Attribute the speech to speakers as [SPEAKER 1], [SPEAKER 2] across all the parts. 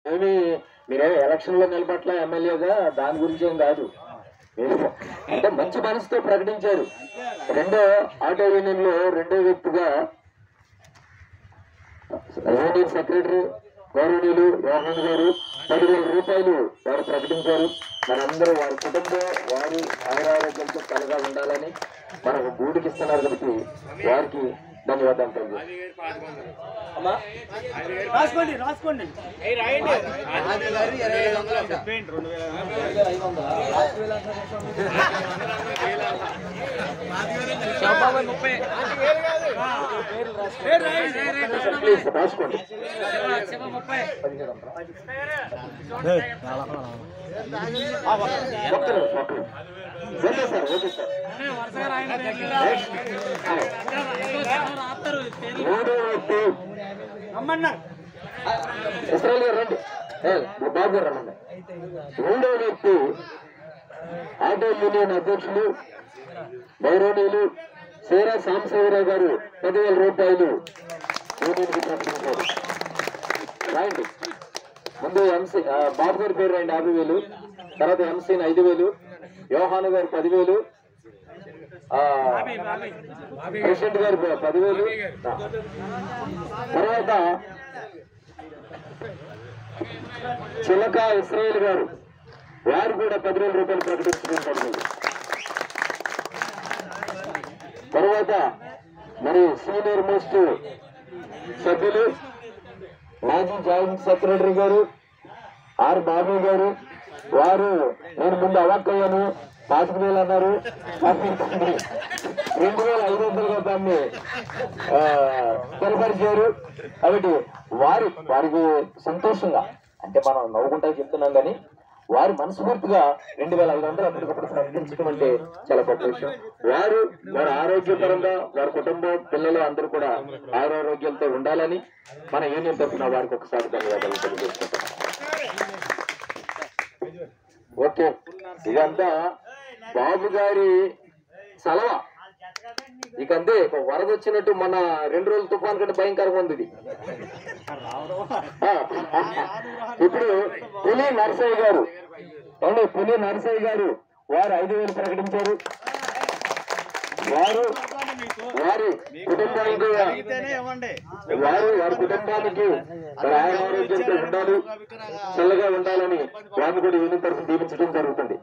[SPEAKER 1] ఏమి మీరే ఎలక్షన్ లో నిలబట్ల ఎమ్మెల్యేగా దాని గురించి ఏం కాదు మీరు అంటే మంచి మనసుతో ప్రకటించారు రెండో ఆటో యూనియన్ లో రెండో వ్యక్తిగా యూనియన్ సెక్రటరీ గౌరవనీయులు యోహన్ గారు పదివేల రూపాయలు వారు ప్రకటించారు మనందరూ వారి కుటుంబం వారి ఆయురారోగ్యంతో కలగా ఉండాలని మనకు గూడికి ఇస్తున్నారు కాబట్టి వారికి ధన్యవాదాలు తెలియజేస్తాను. అమ్మా
[SPEAKER 2] రాసుకోండి రాసుకోండి
[SPEAKER 1] ప్లీజ్ రాసుకోండి ఒక్క నిమిషం, ఒక్క నిమిషం. ఓకే సార్ ఓకే సార్ మూడో వ్యక్తి
[SPEAKER 2] రమ్మన్నారు
[SPEAKER 1] ఇస్రాయల్ గారు రండి ఏ, బాబు గారు రమ్మండి మూడో వ్యక్తి ఆటో యూనియన్ అధ్యక్షులు గౌరవనీయులు సేరా సాంబశివరావు గారు పదివేల రూపాయలు యూనియన్కి ప్రకటించారు రాయండి ముందు ఎంసీ ఆ, బాబు గారి పేరు రాయండి యాభై వేలు తర్వాత ఎంసీని ఐదు వేలు యోహాను గారు పదివేలు ఆ, ప్రెసిడెంట్ గారు ప- పదివేలు ఆ. తర్వాత చిలక ఇస్రాయేల్ గారు వారు కూడా పదివేల రూపాయలు ప్రకటించడం జరిగింది తర్వాత మరి సీనియర్ మోస్ట్ సభ్యులు మాజీ జాయింట్ సెక్రటరీ గారు ఆర్ బాబు గారు వారు నేను ముందు అవాక్కయ్యాను పాతిక వేలు అన్నారు కానీ రెండు వేల ఐదు వందలుగా దాన్ని ఆ, స్థిరపరిచారు కాబట్టి వారి వారికి సంతోషంగా అంటే మనం నవ్వుకుంటా చెప్తున్నాం కానీ వారి మనస్ఫూర్తిగా రెండు వేల ఐదు వందలు అప్పటికప్పుడు ప్రకటించడం అంటే చాలా గొప్ప విషయం వారు వారి ఆరోగ్యపరంగా వారి కుటుంబం పిల్లలు అందరూ కూడా ఆరోగ్యాలతో ఉండాలని మన యూనియన్ తరఫున వారికి ఒకసారి ధన్యవాదాలు తెలియజేసుకుంటాం ఓకే ఇదంతా బాబు గారి సలవ ఇకంతే ఒక వరద వచ్చినట్టు మన రెండు రోజుల తుఫాన్ కంటే భయంకరంగా ఉంది ఇది ఆ, ఇప్పుడు పులి నరసయ్య గారు అవును పులి నరసయ్య గారు వారు ఐదు వేలు ప్రకటించారు వారు వారి కుటుంబానికి
[SPEAKER 2] ఇవ్వండి
[SPEAKER 1] వారు వారి కుటుంబానికి వారి ఆరోగ్యంతో ఉండాలి చల్లగా ఉండాలని వారిని కూడా యూనియన్ తరఫున దీవించడం జరుగుతుంది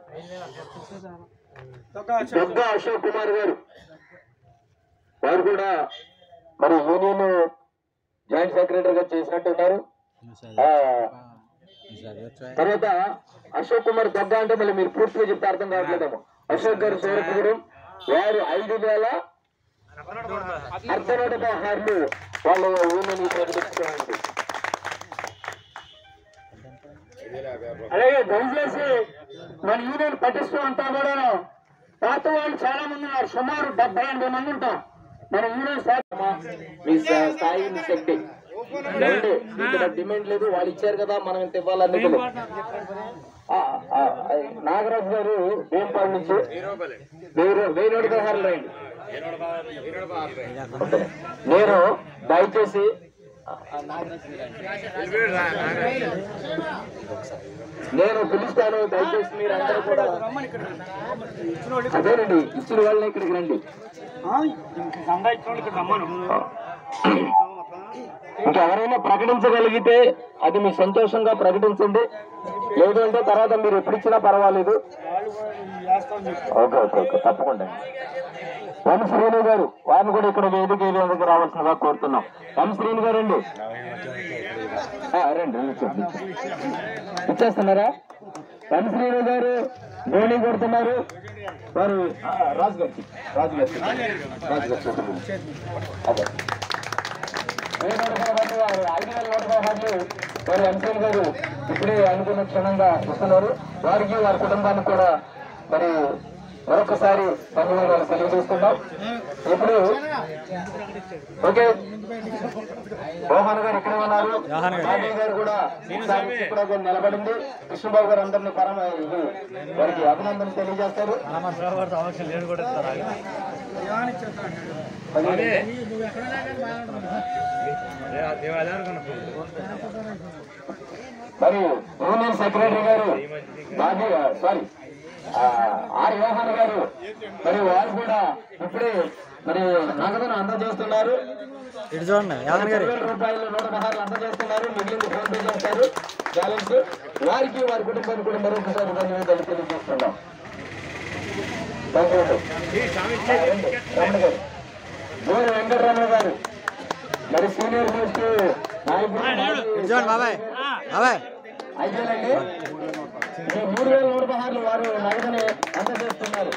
[SPEAKER 1] దొగ్గ అశోక్ కుమార్ గారు వారు కూడా మరి యూనియన్ జాయింట్ సెక్రటరీ గా చేసినట్టు ఉన్నారు ఆ, తర్వాత అశోక్ కుమార్ దొగ్గ అంటే మళ్ళీ మీరు పూర్తిగా చెప్తే అర్థం కావట్లేదేమో అశోక్ గారు సూరపురం వారు ఐదు వేల అర్ధనూట పదహారులు వాళ్ళు యూనియన్ ప్రకటించుకోండి
[SPEAKER 2] అలాగే దయచేసి మన యూనియన్ పటిష్టం అంతా కూడా పాత వాళ్ళు చాలా మంది ఉన్నారు సుమారు డెబ్బై ఎనభై మంది ఉంటాం మన యూనియన్ శాఖ
[SPEAKER 1] మీ స్థా- స్థాయి మీ శక్తి ఏమండి? ఇక్కడ డిమాండ్ లేదు వాళ్ళు ఇచ్చారు కదా మనం ఇంత ఇవ్వాలని ఆ, ఆ, ఆ, నాగరాజు గారు వేంపాడు నుంచి వెయ్యి రూ- వెయ్యి నూట పదహారులు రండి నేను దయచేసి ఆ, ఆ, నాగరాజు గారు రండి. నేను పిలుస్తాను దయచేసి మీరు అందరూ కూడా అదేనండి ఇచ్చిన వాళ్ళని ఇక్కడికి రండి
[SPEAKER 2] సంఘాయిత్రులు ఇక్కడ రమ్మను
[SPEAKER 1] ఇంకా ఎవరైనా ప్రకటించగలిగితే అది మీ సంతోషంగా ప్రకటించండి లేదు అంటే తర్వాత మీరు ఎప్పుడు ఇచ్చినా పర్వాలేదు ఓకే ఓకే ఓకే తప్పకుండా ఎం శ్రీను గారు వారిని కూడా ఇక్కడ వేదిక వేదిక రావాల్సిందిగా కోరుతున్నాం ఎం శ్రీను గారు అండి ఆ, రండి ఇచ్చేయండి. ఇచ్చేస్తున్నారా ఎం శ్రీను గారు ధోని కొడుతున్నారు వారు ఆ, రాజు గారికి రాజు గారికి రాజు గారికి అదే వెయ్యి నూట పదహారు వారు ఐదు వేల నూట పదహారులు వారు ఎంసీఎల్ గారు ఇప్పుడే అనుకున్న క్షణంగా ఇస్తున్నారు వారికి వారి కుటుంబానికి కూడా మరి మరొకసారి ధన్యవాదాలు తెలియజేస్తున్నాం ఇప్పుడు ఓకే మోహన్ గారు ఇక్కడే ఉన్నారు బాబు గారు కూడా ఒకసారి వచ్చి కూడా కొంచెం నిలబడింది కృష్ణబాబు గారు అందరినీ పరమ ఇది వారికి అభినందనలు తెలియజేస్తారు మరి యూనియన్ సెక్రటరీ గారు బాబీ సారీ ఆర్ యోహన్ గారు మరి వారు కూడా ఇప్పుడే మరి నగదును అందజేస్తున్నారు
[SPEAKER 3] ఇటు చూడండి యాదన్ గారు
[SPEAKER 1] వేల రూపాయలు నూట పదహారులు అందజేస్తున్నారు మిగిలింది ఫోన్ పే చేస్తారు బ్యాలెన్స్ వారికి వారి కుటుంబానికి కూడా మరొకసారి ధన్యవాదాలు తెలియజేస్తున్నాం థాంక్ యూ. రమణ గారు గోరి వెంకటరమణ గారు మరి సీనియర్ మోస్ట్ నాయకుడు
[SPEAKER 3] ఇటు చూడండి బాబాయ్ బాబాయ్
[SPEAKER 1] అయిపోయిందండి ఈ మూడు వేల నూట పదహారులు వారు నగదుని అందజేస్తున్నారు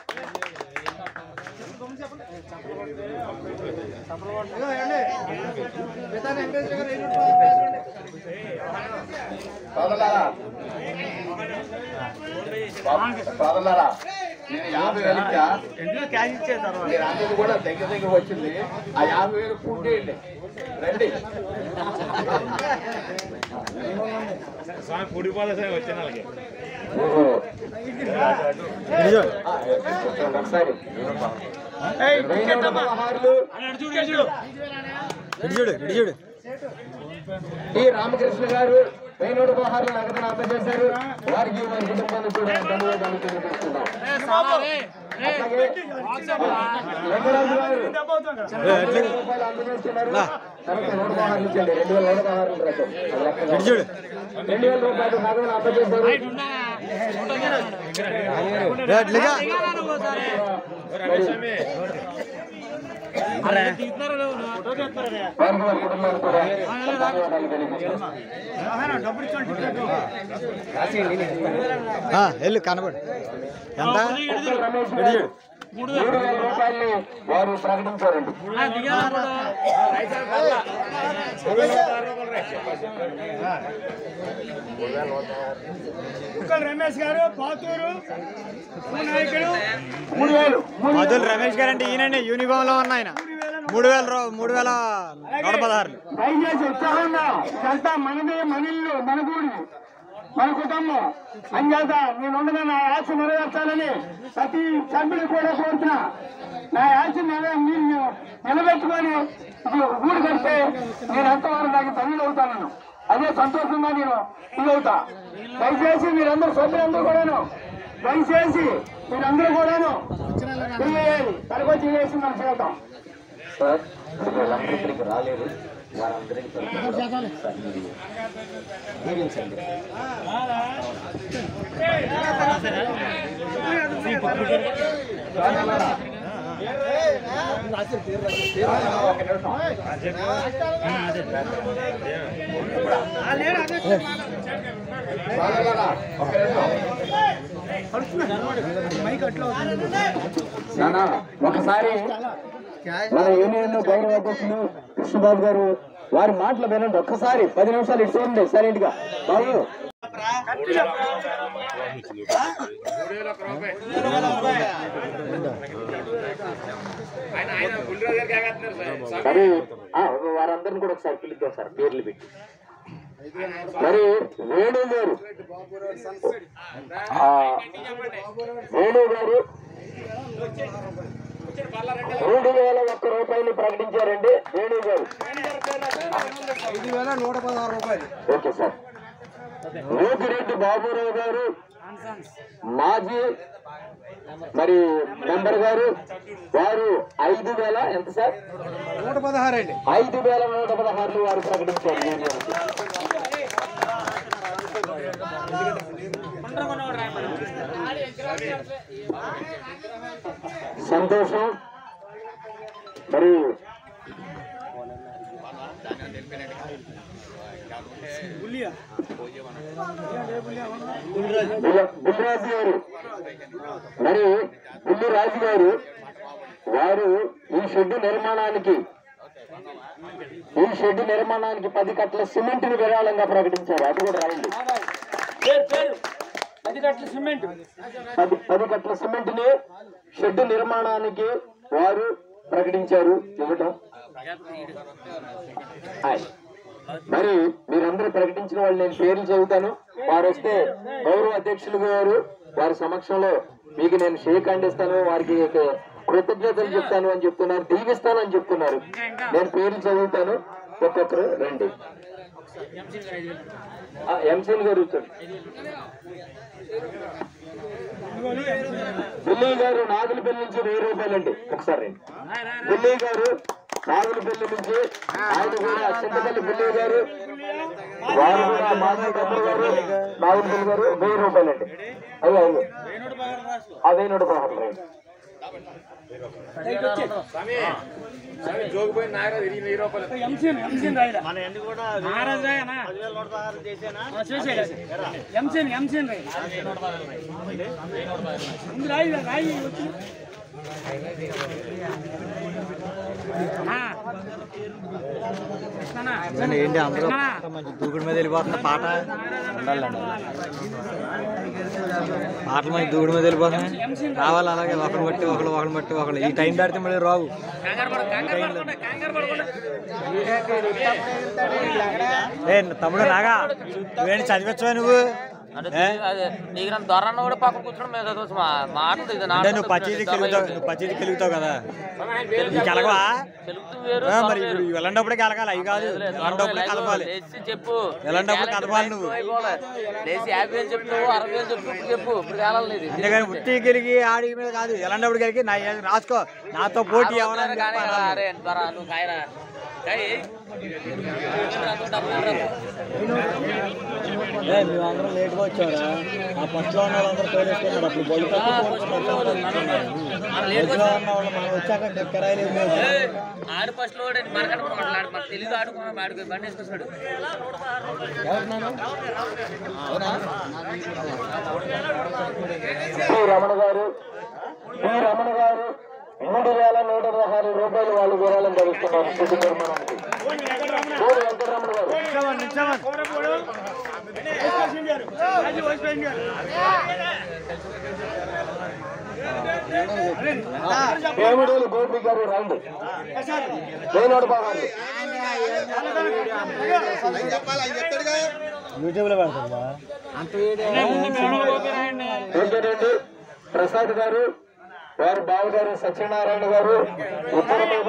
[SPEAKER 1] సోదరులారా సోదరులారా నేను యాభై వేలు ఇచ్చా మీరు అందరూ కూడా దగ్గర దగ్గర వచ్చింది ఆ యాభై వేలు కూడేయండి రండి
[SPEAKER 4] స్వామి పూడిపోలే స్వామి వచ్చిన వాళ్ళకి
[SPEAKER 3] ఇటు చూడు
[SPEAKER 1] ఆ, కూర్చోండి ఒకసారి వెయ్యి నూట పదహారులు
[SPEAKER 3] ఇటు చూడు ఇటు చూడు
[SPEAKER 1] టి రామకృష్ణ గారు వెయ్యి నూట పదహారులు నగదును అందజేశారు వారికి వారి కుటుంబానికి కూడా ధన్యవాదాలు తెలియజేస్తున్నాం అలాగే లింగరాజు గారు రెండు వేల రూపాయలు అందజేస్తున్నారు తర్వాత నూట పదహారులు ఇచ్చండి రెండు వేల నూట పదహారులు రకం అది లెక్క కాదు.
[SPEAKER 3] ఇటు చూడు
[SPEAKER 1] రెండు వేల రూపాయలు నగదును అందజేశారు
[SPEAKER 3] రే, ఇట్లుగా
[SPEAKER 1] వారికి వారి కుటుంబానికి కూడా ధన్యవాదాలు తెలియజేస్తున్నాం
[SPEAKER 3] ఆ, వెళ్ళు కనబడు ఎంత
[SPEAKER 1] ఉప్పల్ రమేష్
[SPEAKER 3] ఇటు
[SPEAKER 1] గారు
[SPEAKER 3] చూడు
[SPEAKER 1] మూడు వేల రూపాయల్ని వారు ప్రకటించారండి
[SPEAKER 2] రమేష్ గారు పాతూరు నాయకుడు
[SPEAKER 1] మూడు వేలు మూడు
[SPEAKER 3] మధుల్ రమేష్ గారు అంటే ఈయనండి యూనిఫామ్ లో ఉన్న ఆయన మూడు వేల రూ- మూడు వేల నూట పదహారులు
[SPEAKER 2] దయచేసి ఉత్సాహంగా ఇదంతా మనదే మన ఇల్లు మన గూడి మన కుటుంబం అంచేత నేను ఉండగా నా ఆశ నెరవేర్చాలని ప్రతి సభ్యుడు కూడా కోరుతున్నా నా ఆశ నెరవే మీరు నిలబెట్టుకొని ఇది ఊరు కడితే నేను ఎంతవరకు నాకు తల్లి అవుతాను అదే సంతోషంగా నేను ఫీల్ అవుతా దయచేసి మీరందరూ సభ్యులందరూ కూడాను దయచేసి మీరందరూ కూడాను చేయాలి తరగతి చేసి మనం చేద్దాం
[SPEAKER 1] సార్ వీళ్ళందరూ ఇక్కడికి రాలేదు వారందరికీ తరపున సార్ మీరు దీవించండి ఒక నిమిషం. సోదరులారా, ఒక నిమిషం. నానా, ఒకసారి మన యూనియన్ గౌరవ అధ్యక్షులు కృష్ణబాబు గారు వారి మాటలు వినండి ఒక్కసారి పది నిమిషాలు ఇటు చూడండి సైలెంట్ గా బాబు
[SPEAKER 4] ఆయన ఆయన గుండ్రాజు గారికి ఆగేస్తున్నారు సార్
[SPEAKER 1] మరి ఆ, వారందరిని కూడా ఒకసారి పిలుద్దాం సార్ పేర్లు పెట్టి మరి వేణు గారు ఆ, వేణు గారు మూడు వేల ఒక్క రూపాయలు ప్రకటించారండి వేణు గారు ఓకే సార్ నూతిరెడ్డి బాబురావు గారు మాజీ మరి మెంబర్ గారు వారు ఐదు వేల ఎంత సార్
[SPEAKER 3] నూట పదహారు అండి
[SPEAKER 1] ఐదు వేల నూట పదహారులు వారు ప్రకటించారు యూనియన్కి. సంతోషం మరి బుల్ల- బుల్లిరాజు గారు మరి బుల్లి రాజు గారు వారు ఈ షెడ్ నిర్మాణానికి ఈ షెడ్ నిర్మాణానికి పది కట్టల సిమెంట్ ని విరాళంగా ప్రకటించారు అది కూడా రాయండి
[SPEAKER 2] పది గంటల సిమెంట్
[SPEAKER 1] పది పది కట్టల సిమెంట్ ని షెడ్ నిర్మాణానికి వారు ప్రకటించారు ఇవ్వటం హాయ్. మరి మీరందరూ ప్రకటించిన వాళ్ళు నేను పేర్లు చదువుతాను వారు వస్తే గౌరవ అధ్యక్షులు గారు వారి సమక్షంలో మీకు నేను షేక్ హ్యాండ్ ఇస్తాను వారికి కృతజ్ఞతలు చెప్తాను అని చెప్తున్నారు దీవిస్తాను అని చెప్తున్నారు నేను పేర్లు చదువుతాను ఒక్కొక్కరు రండి ఎంసీన్ గారు ఇచ్చాడు ఢిల్లీ గారు నాగులపల్లి నుంచి వెయ్యి రూపాయలండి ఒకసారి ఢిల్లీ గారు నాగులపల్లి నుంచి ఆయన కూడా చింతపల్లి ఢిల్లీ గారు వారు కూడా మాజీ కబుర్ గారు నాగులపల్లి గారు వెయ్యి రూపాయలండి అయ్యో అయ్యో అదే నూట పదహారు రైట్
[SPEAKER 4] స్వామి స్వామి జోగిపోయిన నాగరాజు ఇరవై వెయ్యి రూపాయలు
[SPEAKER 2] ఎంసీన్ ఎంసీన్ రాయరా
[SPEAKER 3] మన ఎందుకు కూడా
[SPEAKER 2] మహారాజ్ రాయనా
[SPEAKER 3] పదివేల నూట పదహారు చేసేనా
[SPEAKER 2] ఎంసీన్ ఎంసీన్ రాయి ముందు రాయి రాయి వచ్చి
[SPEAKER 3] ఏంటి అందరూ మంచి దూకుడు మీద వెళ్ళిపోతున్న పాట ఉండాలండి పాటలు మంచి దూకుడు మీద వెళ్ళిపోతున్నాయి రావాలి అలాగే ఒకరు బట్టి ఒకరు ఒకరు బట్టి ఒకరు ఈ టైం దాటితే మళ్ళీ రావు ఏ తమ్ముడు నాగా నువ్వేంటి చదివించవా నువ్వు ఏ?
[SPEAKER 5] నీకు నన్ను దొరన్న కూడా పక్కన కూర్చోడం మీద చదవచ్చు మా మాట ఇది
[SPEAKER 3] అంటే నువ్వు పచ్చీది కెలుగుతావు నువ్వు పచ్చీది కెలుగుతావు కదా నీకు కలగవా
[SPEAKER 5] తెలుగుతూ వేరు
[SPEAKER 3] ఆ, మరి ఇప్పుడు వెళ్ళేటప్పుడే కలగాలి అవి కాదు వెళ్ళేటప్పుడే కలపాలి
[SPEAKER 5] లేచి చెప్పు
[SPEAKER 3] ఎలాంటప్పుడు కలపాలి నువ్వు.
[SPEAKER 5] అయిపోలే. లేచి యాభై వేలు చెప్పు అరవై వేలు చెప్పు ఇప్పుడు చెప్పు ఇప్పుడు కాలాలి ఇది
[SPEAKER 3] అంతేగాని ఉత్తి గెలిగి ఆడి మీద కాదు ఎలాంటప్పుడు గెలిగి నా ఏం రాసుకో నాతో పోటీ ఎవరని
[SPEAKER 5] కానీ
[SPEAKER 3] చెప్పాలి
[SPEAKER 5] అరే దొర నువ్వు కాయరా కాయి
[SPEAKER 3] మేమందరం లేట్గా వచ్చారా ఆ ఫస్ట్ లో ఉన్న వాళ్ళందరూ పోలేసుకున్నారు అప్పుడు బళ్ళు మధ్యలో ఉన్న వాళ్ళు మనం వచ్చాక కిరాయి లేదు
[SPEAKER 5] ఆడు ఫస్ట్ లో మనకడ మాట్లాడు మన తెలుగు ఆడుకున్నాం ఆడుకో బండి వేసుకొస్తాడు
[SPEAKER 1] శ్రీ రమణ గారు శ్రీ రమణ గారు మూడు వేల నూట పదహారు రూపాయలు వాళ్ళు విరాళం ధరిస్తున్నారు శుద్ధ నిర్మాణానికి కోడి వెంకటరమణ గారు వేముడేలు గోపి గారు రండి వెయ్యి నూట పదహారు
[SPEAKER 3] యూట్యూబ్ లో పెడతా
[SPEAKER 1] ఏంటంటే ప్రసాద్ గారు వారి బావ గారు సత్యనారాయణ గారు ఉత్తర మీద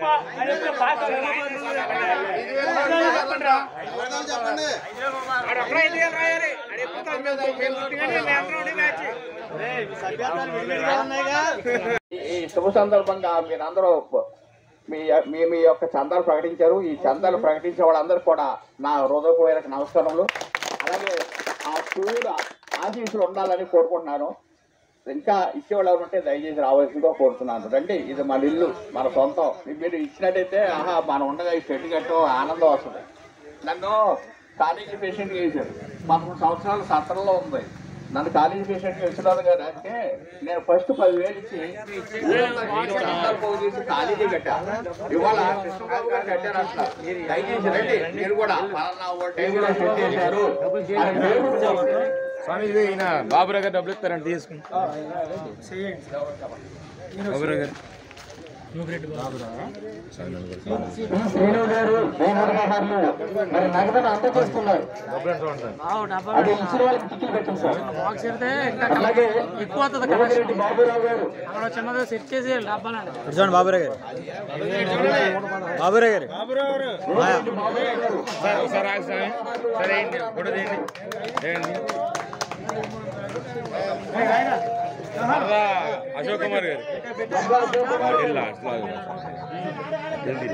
[SPEAKER 6] ఈ శుభ సందర్భంగా మీరందరూ మీ మీ మీ యొక్క చందాలు ప్రకటించారు ఈ చందాలు ప్రకటించే వాళ్ళందరూ కూడా నా హృదయపూర్వక నమస్కారములు అలాగే ఆ శివుడు ఆశీస్సులు ఉండాలని కోరుకుంటున్నాను ఇంకా ఇచ్చేవాళ్ళు ఎవరు ఉంటే దయచేసి రావాల్సిందిగా కోరుతున్నాను రండి ఇది మన ఇల్లు మన సొంతం మీరు ఇచ్చినట్టయితే ఆహా మనం ఉండగా ఈ చెట్టు కట్టో ఆనందం వస్తుంది నన్ను కాలేజీ పేషెంట్ చేశారు పదమూడు సంవత్సరాలు సత్రంలో ఉంది నన్ను కాలేజీ పేషెంట్ ఇస్తున్నారు కదా అంటే నేను ఫస్ట్ పదివేలు ఇచ్చి ఊరంతా తీసుకొని అందరూ పోగు చేసి కాలేజీ కట్టా ఇవాళ కృష్ణబాబు గారు కట్టారు అట్లా దయచేసి రండి మీరు కూడా పలానా ఓ టైంలో సెట్ చేశారు అని మీరు కూడా చెప్పండి.
[SPEAKER 4] స్వామి ఇది ఈయన బాబురావు గారు డబ్బులు ఇస్తారంటే తీసుకుని బాబురావు గారు
[SPEAKER 1] శ్రీను గారు వెయ్యి నూట పదహారులు మరి నగదును అందజేస్తున్నారు అది ఇచ్చిన వాళ్ళకి టికెట్ పెట్టండి సార్ అలాగే రెడ్డి బాబురావు గారు
[SPEAKER 5] చిన్నది సెట్ చేసి డబ్బాలండి
[SPEAKER 3] చూడండి బాబురావు గారు బాబురావు గారు
[SPEAKER 1] రెడ్డి బాబురావు గారు
[SPEAKER 4] సార్ ఒకసారి ఆగు స్వామి సరే ఏంటి ఫోటో తీయండి చేయండి అదా అశోక్ కుమార్ గారు వాటిల్ లాస్ట్ లాగా జల్దీలా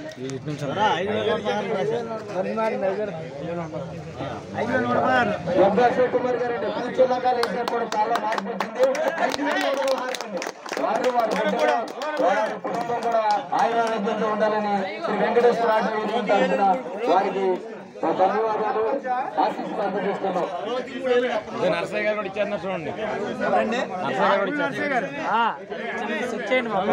[SPEAKER 1] అశోక్ కుమార్ గారు అండి కూర్చున్నాక లేచారు కూడా చాలా మార్పు వచ్చింది ఐదు వేల నూట పదహారు అండి. వారు వారి బిడ్డ వారి కుటుంబం కూడా ఆయన ఆరోగ్యంతో ఉండాలని శ్రీ వెంకటేశ్వర ఆటో తరఫున వారికి మా ధన్యవాదాలు ఆశీస్సులు అందజేస్తున్నాం
[SPEAKER 4] ఇదో నర్సయ్య గారు కూడా ఇచ్చారు చూడండి నర్సయ్య గారు కూడా ఇచ్చారు
[SPEAKER 5] సెట్ చేయండి మా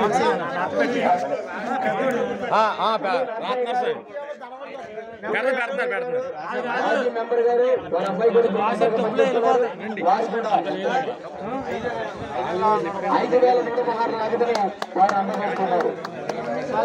[SPEAKER 4] ఆ, ఆ, పె- రాత్ నర్సయ్య పెడతారు పెడతారు పెడతారు
[SPEAKER 1] మాజీ మెంబర్ గారు వాళ్ళ అబ్బాయి కూడా పనిచేస్తున్నారు. వారు కూడా ఐదు వేల నూట పదహారు నగదుని వారు అందజేస్తున్నారు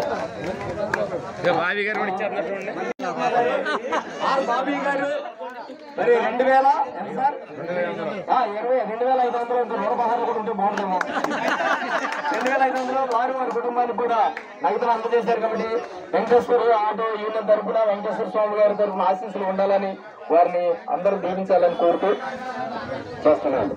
[SPEAKER 4] ఇదో బావి గారు కూడా ఇచ్చారు చూడండి
[SPEAKER 1] ఆర్ బాబీ గారు మరి రెండు వేల ఎంత సార్ ఆ, ఇరవై రెండు వేల ఐదు వందలు ఉంటే నూట పదహారు కూడా ఉంటే బాగుందేమో రెండు వేల ఐదు వందలు వారు వారి కుటుంబానికి కూడా నగదులు అందజేశారు కాబట్టి వెంకటేశ్వర ఆటో యూనియన్ తరఫున వెంకటేశ్వర స్వామి గారి తరఫున ఆశీస్సులు ఉండాలని వారిని అందరూ దీవించాలని కోరుతూ చేస్తున్నాను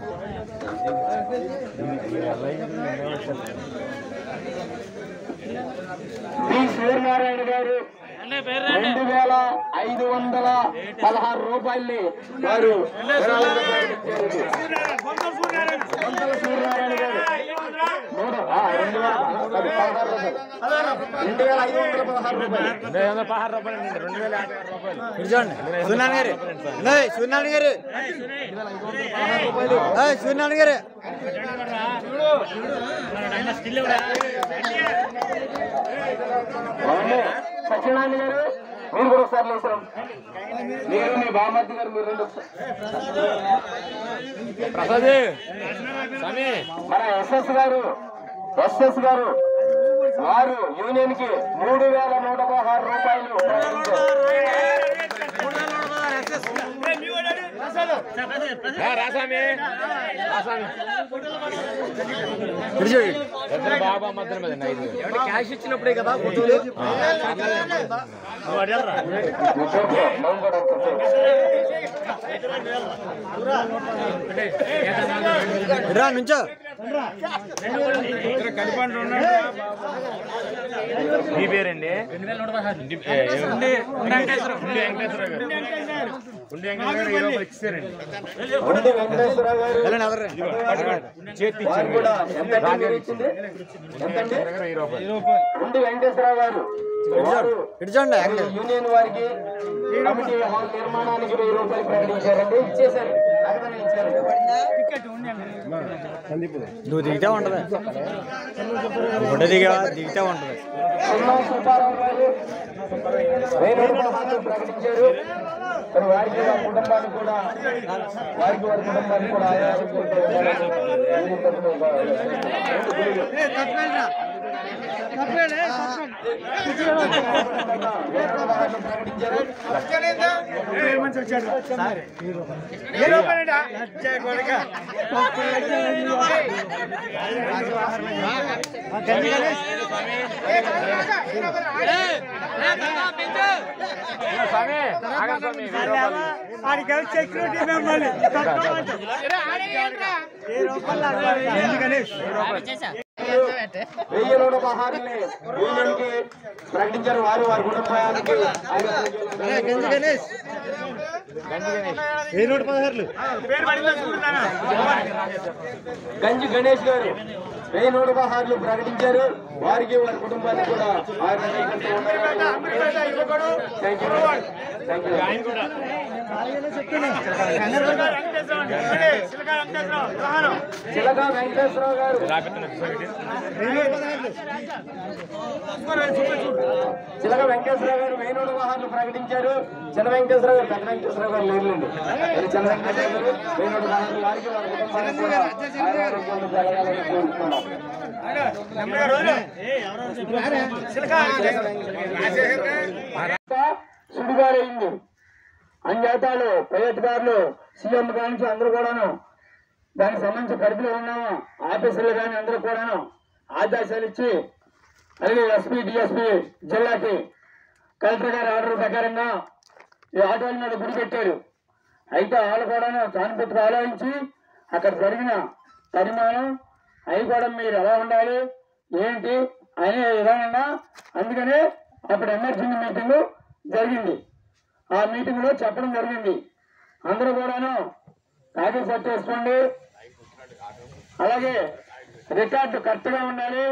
[SPEAKER 1] శ్రీ సూర్యనారాయణ గారు రెండు వేల ఐదు వందల పదహారు రూపాయల్ని వారు విరాళంగా ప్రకటించారు. వందల సూర్యనారాయణ గారు మూడు ఆ, రెండు వేల పది, పదహారు రూపాయలు రెండు వేల ఐదు వందల పదహారు రూపాయలు
[SPEAKER 4] రెండు వందల పదహారు రూపాయలు అండి రెండు వేల యాభై ఆరు రూపాయలు
[SPEAKER 3] కూర్చోండి సూర్యనారాయణ గారు ఏయ్, సూర్యనారాయణ గారు ఏయ్, సూర్యనారాయణ గారు
[SPEAKER 1] అవును. సత్యనారాయణ గారు మీరు కూడా ఒకసారి లేసారు మీరు మీ బామర్ది గారు మీరు రెండు
[SPEAKER 4] ప్రసాద్ స్వామి
[SPEAKER 1] మన ఎస్ఎస్ గారు ఎస్ఎస్ గారు వారు యూనియన్ కి మూడు వేల నూట పదహారు రూపాయలు ప్రకటించారు.
[SPEAKER 4] రా, రా స్వామి రా స్వామి
[SPEAKER 3] కూర్చోండి
[SPEAKER 4] ఇద్దరు బాబా మధ్యన మీద ఐదు
[SPEAKER 3] క్యాష్ ఇచ్చినప్పుడే కదా ఫోటోలు
[SPEAKER 1] కూర్చోండి. మనం కూడా కూర్చోండి.
[SPEAKER 3] రా నుంచో
[SPEAKER 4] మీ పేరండి ఇంటి- ఏ, ఏ- ఉండి వెంకటేశ్వర గారు ఉండి వెంకటేశ్వర గారు ఇరవై ఇచ్చారండి
[SPEAKER 1] ఉండి వెంకటేశ్వర గారు
[SPEAKER 3] వెళ్ళండి ఎవరు
[SPEAKER 4] చేతి
[SPEAKER 1] వారు కూడా ఎంత మీరు ఇచ్చింది ఎంతండి
[SPEAKER 4] వెయ్యి రూపాయలు
[SPEAKER 1] ఉండి వెంకటేశ్వర గారు వారు
[SPEAKER 3] ఇడిచోండి
[SPEAKER 1] యూనియన్ వారికి కమిటీ హాల్ నిర్మాణానికి వెయ్యి రూపాయలు ప్రకటించారండి ఇచ్చేశారు నగదుని ఇచ్చారు
[SPEAKER 3] నువ్వు దిగితే ఉంటది ఫోటో దిగా దిగితే ఉంటది
[SPEAKER 1] సున్నా సుబ్బారావు గారు వెయ్యి రూపాయలు ప్రకటించారు మరి వారికి వారి కుటుంబానికి కూడా వారికి వారి కుటుంబానికి కూడా ఆయా ఆరోగ్యంతో ఉండాలని యూనియన్ తరఫున ఒక రెండు గుళ్ళు. వెయ్యి రూపాయలు ప్రకటించారు
[SPEAKER 4] స్వామి ఆగండి స్వామి వెయ్యి రూపాయలు
[SPEAKER 2] సెక్యూరిటీ మెంబర్లు
[SPEAKER 1] వెయ్యి నూట పదహారుని యూనియన్ కి ప్రకటించారు వారు వారి కుటుంబానికి
[SPEAKER 3] ఏ నూట పదహారులు
[SPEAKER 1] గంజి గణేష్ గారు వెయ్యి నూట పదహారులు ప్రకటించారు వారికి వారి కుటుంబానికి కూడా ఆయన నాయకత్వం ఉండాలని థ్యాంక్ యూ థ్యాంక్ యూ చిలక వెంకటేశ్వరరావు గారు చిలక వెంకటేశ్వరరావు గారు వెయ్యి నూట పదహారులు ప్రకటించారు చిన్న వెంకటేశ్వరరావు గారు పెద్ద వెంకటేశ్వరరావు గారు లేరులేండి మరి చిన్న వెంకటేశ్వరరావు గారు వెయ్యి నూట పదహారులు వారికి వారి కుటుంబానికి కూడా ఆయన ఆరోగ్యంలో జరగాలని కోరుతున్నాం సుడిగారైంది అంజాతాలు ప్రయత్నకారులు సీఎం కానించి అందరూ కూడాను దానికి సంబంధించి పరిధిలో ఉన్నాము ఆఫీసర్లు కానీ అందరూ కూడాను ఆదేశాలు ఇచ్చి అలాగే ఎస్పీ డిఎస్పీ జిల్లాకి కలెక్టర్ గారి ఆర్డర్ ప్రకారంగా ఈ ఆటోల మీద గుడి పెట్టారు అయితే వాళ్ళు కూడాను సానుభూతిగా ఆలోచించి అక్కడ జరిగిన పరిమాణం అవి కూడా మీరు ఎలా ఉండాలి ఏంటి అనే విధానంగా అందుకనే అప్పుడు ఎమర్జెన్సీ మీటింగ్ జరిగింది ఆ మీటింగ్ లో చెప్పడం జరిగింది అందరూ కూడాను కాగీ సెట్ వేసుకోండి అలాగే రికార్డు కరెక్ట్ గా ఉండాలి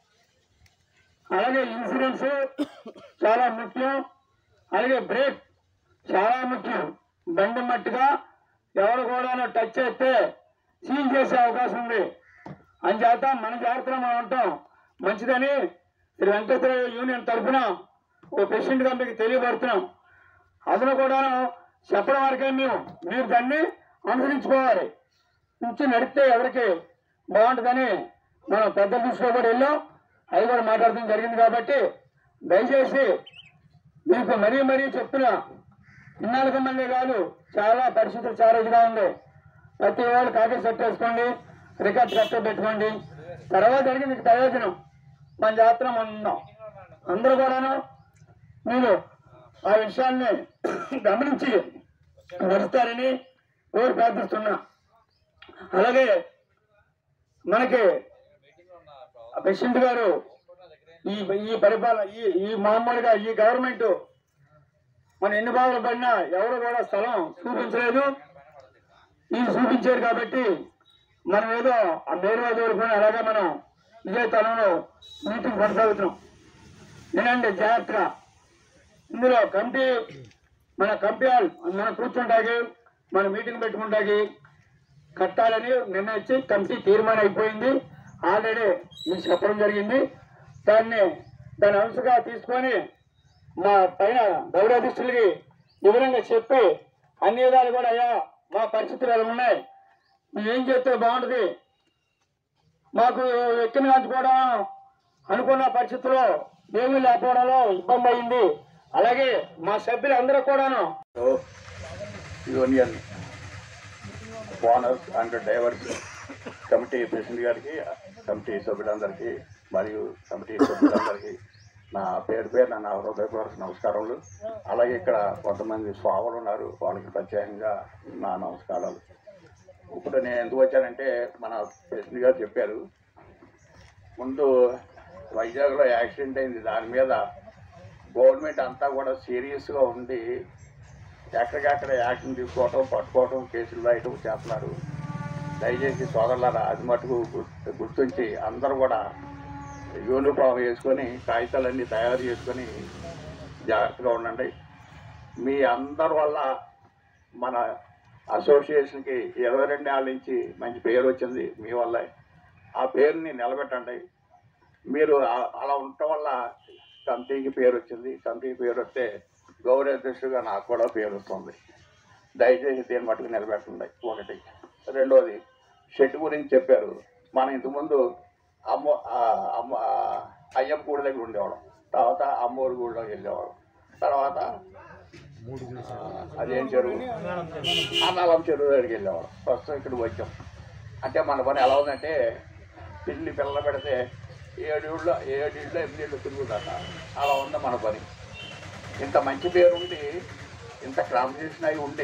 [SPEAKER 1] అలాగే ఇన్సూరెన్స్ చాలా ముఖ్యం అలాగే బ్రేక్ చాలా ముఖ్యం బండి మట్టుగా ఎవరు కూడా టచ్ చేస్తే సీల్ చేసే అవకాశం ఉంది అంచేత మన జాగ్రత్తలో మనం ఉంటాం మంచిదని శ్రీ వెంకటేశ్వర యూనియన్ తరఫున ఓ ప్రెసిడెంట్ గా మీకు తెలియబడుతున్నాం అందులో కూడాను చెప్పడం వరకే మేము మీరు దాన్ని అనుసరించుకోవాలి నుంచి నడిస్తే ఎవరికి బాగుంటుందని మనం పెద్ద దృష్టిలో కూడా వెళ్ళాం అది కూడా మాట్లాడడం జరిగింది కాబట్టి దయచేసి మీకు మరీ మరీ చెప్తున్నా
[SPEAKER 2] ఇన్నాళ్ళకి మళ్ళీ కాదు చాలా పరిస్థితులు చాలా ఇదిగా ఉంది ప్రతి వాళ్ళు కాకి సెట్ వేసుకోండి రికార్డ్ కట్ట పెట్టుకోండి తర్వాత జరిగి మీకు ప్రయోజనం మన జాతర మనం ఉందాం అందరూ కూడాను మీరు ఆ విషయాన్ని గమనించి నడుస్తారని కోరి ప్రార్థిస్తున్నా అలాగే మనకి ప్రెసిడెంట్ గారు ఈ ఈ పరిపాలన ఈ ఈ మామూలుగా ఈ గవర్నమెంట్ మన ఎన్ని బాధలు పడినా ఎవరు కూడా స్థలం చూపించలేదు ఇది చూపించారు కాబట్టి మనం ఏదో ఆ మేరువా దూరుకొని అలాగే మనం ఇదే తలంలో మీటింగ్ కొనసాగుతున్నాం నేనండి జాగ్రత్తగా ఇందులో కమిటీ మన కమిటీ హాల్ మన కూర్చుంటాకి మన మీటింగ్ పెట్టుకుంటాకి కట్టాలని నిర్ణయించి కమిటీ తీర్మానం అయిపోయింది ఆల్రెడీ మీకు చెప్పడం జరిగింది దాన్ని దాని అంశగా తీసుకొని మా పైన గౌరవాధిస్తులకి వివరంగా చెప్పి అన్ని విధాలు కూడా అయ్యా మా పరిస్థితులు ఎలా ఉన్నాయి మేము ఏం చేస్తే బాగుంటుంది మాకు ఎక్కిన కాల్చుకోవడం అనుకున్న పరిస్థితుల్లో ఏమీ లేకపోవడంలో ఇబ్బంది అయింది అలాగే మా సభ్యులు అందరూ కూడాను
[SPEAKER 6] union owners and drivers committee president గారికి కమిటీ సభ్యులందరికీ మరియు కమిటీ సభ్యులందరికీ నా పేరు పేరు నా హృదయపూర్వక నమస్కారములు అలాగే ఇక్కడ కొంతమంది స్వాములు ఉన్నారు వాళ్ళకి ప్రత్యేకంగా నా నమస్కారాలు ఇప్పుడు నేను ఎందుకు వచ్చానంటే మన ప్రెసిడెంట్ గారు చెప్పారు ముందు వైజాగ్లో యాక్సిడెంట్ అయింది దాని మీద గవర్నమెంట్ అంతా కూడా సీరియస్గా ఉండి ఎక్కడికక్కడ యాక్షన్ తీసుకోవటం పట్టుకోవటం కేసులు రాయటం చేస్తున్నారు దయచేసి సోదరులారా అది మటుకు గుర్తు- గుర్తుంచి అందరూ కూడా యూనిఫామ్ వేసుకొని కాగితాలన్నీ తయారు చేసుకొని జాగ్రత్తగా ఉండండి మీ అందరి వల్ల మన అసోసియేషన్కి ఇరవై రెండు ఏళ్ళ నుంచి మంచి పేరు వచ్చింది మీ వల్ల ఆ పేరుని నిలబెట్టండి మీరు ఆ- అలా ఉండటం వల్ల కమిటీకి పేరు వచ్చింది కమిటీకి పేరు వస్తే గౌరవ అధ్యక్షుడిగా నాకు కూడా పేరు వస్తుంది దయచేసి దీని మట్టుకు నిలబెట్టండి ఒకటి రెండోది షెడ్ గురించి చెప్పారు మనం ఇంతకుముందు అమ్మ ఆ, అమ్మ ఆ, అయ్యమ్మ గుడి దగ్గర ఉండేవాళ్ళం తర్వాత అమ్మోరి గుడిలోకి వెళ్ళేవాళ్ళం తర్వాత ఆ, అదేం చెరువు అన్నాలం చెరువు దగ్గరికి వెళ్ళేవాళ్ళం ప్రస్తుతం ఇక్కడికి వచ్చాం అంటే మన పని ఎలా ఉందంటే పిల్లి పిల్లలు పెడితే ఏడు ఇళ్ళు ఏడు ఇళ్ళు ఎనిమిది ఇళ్ళు తిరుగుతాట అలా ఉంది మన పని ఇంత మంచి పేరు ఉండి ఇంత క్రమశిక్షణ అయి ఉండి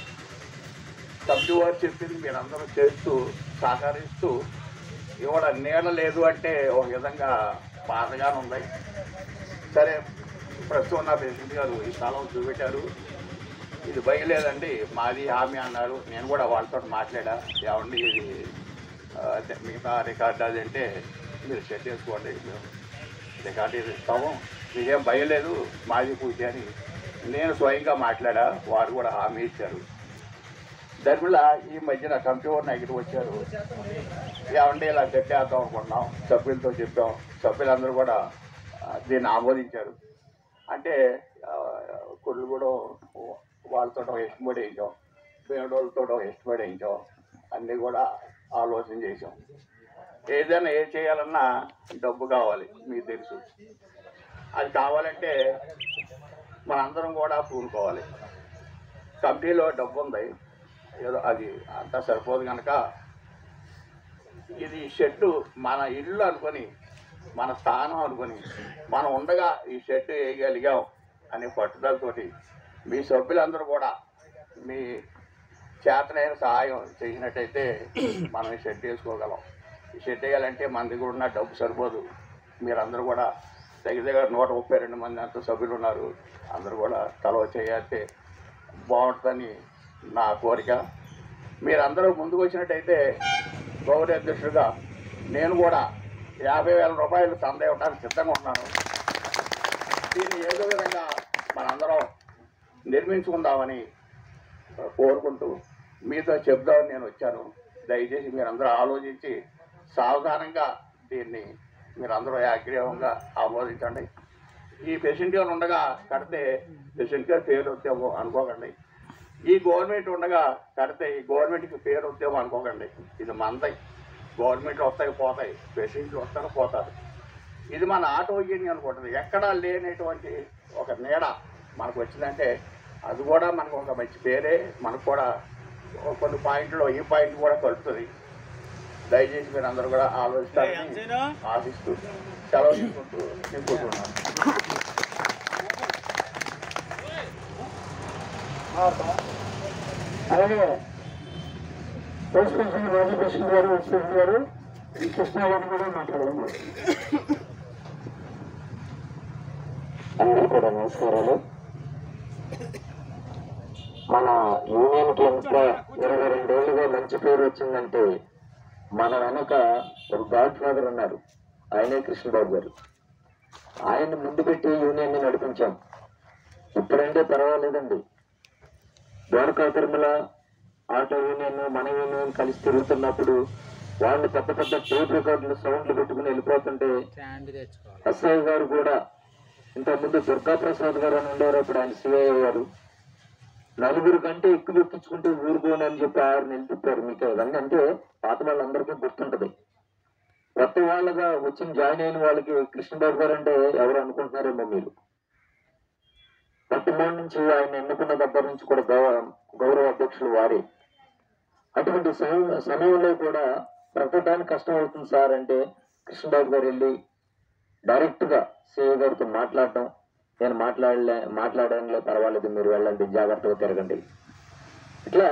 [SPEAKER 6] సభ్యు వారు చెప్పింది మీరందరూ చేస్తూ సహకరిస్తూ ఇవాళ నీడ లేదు అంటే ఒక విధంగా బాధగానే ఉంది సరే ప్రస్తుతం ఉన్న ప్రెసిడెంట్ గారు ఈ స్థలం చూపెట్టారు ఇది బయలేదండి మాది హామీ అన్నారు నేను కూడా వాళ్ళతో మాట్లాడా ఏమండి ఇది ఆ, అదే మిగతా రికార్డు అది అంటే మీరు సెట్ చేసుకోండి మేము రికార్డు ఇది ఇస్తాము మీకేం భయలేదు మాది పూజ అని నేను స్వయంగా మాట్లాడా వారు కూడా హామీ ఇచ్చారు దానివల్ల ఈ మధ్యన కంప్యూటర్ నాయకుడు వచ్చారు ఏమంటే ఇలా చెప్పేద్దాం అనుకున్నాం సభ్యులతో చెప్పాం సభ్యులందరూ కూడా ఆ, దీన్ని ఆమోదించారు అంటే ఆ, కుళ్ళు కూడా వాళ్ళతో ఎస్టిమేట్ వేయించాం పేదోళ్ళతో ఎస్టిమేట్ వేయించాం అన్నీ కూడా ఆలోచన చేసాం ఏదైనా ఏ చేయాలన్నా డబ్బు కావాలి మీకు తెలుసు అది కావాలంటే మనందరం కూడా పూనుకోవాలి కమిటీలో డబ్బు ఉంది ఏదో అది అంతా సరిపోదు కనుక ఇది షెడ్డు మన ఇల్లు అనుకొని మన స్థానం అనుకొని మనం ఉండగా ఈ షెడ్ వేయగలిగాం అనే పట్టుదలతోటి మీ సభ్యులందరూ కూడా మీ చేతనైన సహాయం చేసినట్టయితే మనం ఈ షెడ్ వేసుకోగలం ఈ షెడ్ వేయాలంటే మన దగ్గర ఉన్న డబ్బు సరిపోదు మీరందరూ కూడా దగ్గర దగ్గర నూట ముప్పై రెండు మంది అంత సభ్యులు ఉన్నారు అందరూ కూడా తలవ చేయాలంటే బాగుంటుందని నా కోరిక మీరందరూ ముందుకు వచ్చినట్టయితే గౌరవ అధ్యక్షుడిగా నేను కూడా యాభై వేల రూపాయలు సంద ఇవ్వడానికి సిద్ధంగా ఉన్నాను దీన్ని ఏదో విధంగా మనందరం నిర్మించుకుందామని కోరుకుంటూ మీతో చెప్దామని నేను వచ్చాను దయచేసి మీరందరూ ఆలోచించి సావధానంగా దీన్ని మీరందరూ యాగ్రీవంగా ఆమోదించండి ఈ పేషెంట్ గారు ఉండగా కడితే పేషెంట్ గారి పేరు వస్తేమో అనుకోకండి ఈ గవర్నమెంట్ ఉండగా కడితే ఈ గవర్నమెంట్కి పేరు వస్తేమో అనుకోకండి ఇది మనదై గవర్నమెంట్ వస్తాయి పోతాయి పేషెంట్లు వస్తారు పోతారు ఇది మన ఆటో యూనియన్ అనుకుంటుంది ఎక్కడా లేనటువంటి ఒక నీడ మనకు వచ్చిందంటే అది కూడా మనకు ఒక మంచి పేరే మనకు కూడా కొన్ని పాయింట్లు ఈ పాయింట్ కూడా కలుపుతుంది దయచేసి మీరు అందరూ కూడా ఆలోచిస్తారని ఆశిస్తూ సెలవు తీసుకుంటూ తీసుకుంటున్నాను
[SPEAKER 2] అలాగే వైస్ ప్రెసిడెంట్ రాజకృష్ణ గారు వైస్ ప్రెసిడెంట్ గారు కృష్ణ గారు కూడా మాట్లాడారు
[SPEAKER 1] అందరూ కూడా నమస్కారాలు మన యూనియన్ కి ఎంత ఇరవై రెండేళ్లుగా మంచి పేరు వచ్చిందంటే మన వెనక ఒక గాడ్ ఫాదర్ ఉన్నారు ఆయనే కృష్ణబాబు గారు ఆయన ముందు పెట్టి యూనియన్ ని నడిపించాం ఇప్పుడంటే పర్వాలేదండి ద్వారకా తిరుమల ఆటో యూనియన్ మన యూనియన్ కలిసి తిరుగుతున్నప్పుడు వాళ్ళు పెద్ద పెద్ద టేప్ రికార్డులు సౌండ్లు పెట్టుకుని వెళ్ళిపోతుంటే ఎస్ఐ గారు కూడా ఇంతకుముందు దుర్గా ప్రసాద్ గారు అని ఉండేవారు ఇప్పుడు ఆయన సిఐ గారు నలుగురు కంటే ఎక్కువ ఎక్కించుకుంటే ఊరుకోని అని చెప్పి ఆరు నిలిపిస్తారు మీకు ఇవన్నీ అంటే పాత వాళ్ళందరికీ గుర్తుంటది కొత్త వాళ్ళగా వచ్చిన జాయిన్ అయిన వాళ్ళకి కృష్ణబాబు గారు అంటే ఎవరు అనుకుంటున్నారేమో మీరు మొట్టమొదటి నుంచి ఆయన ఎన్నుకున్న దగ్గర నుంచి కూడా గౌరవ గౌరవ అధ్యక్షులు వారే అటువంటి సమయం సమయంలో కూడా బ్రతకడానికి కష్టం అవుతుంది సార్ అంటే కృష్ణబాబు గారు వెళ్ళి డైరెక్ట్ గా సిఐ గారితో మాట్లాడటం నేను మాట్లాడలే మాట్లాడడంలో పర్వాలేదు మీరు వెళ్ళండి జాగ్రత్తగా తిరగండి ఇట్లా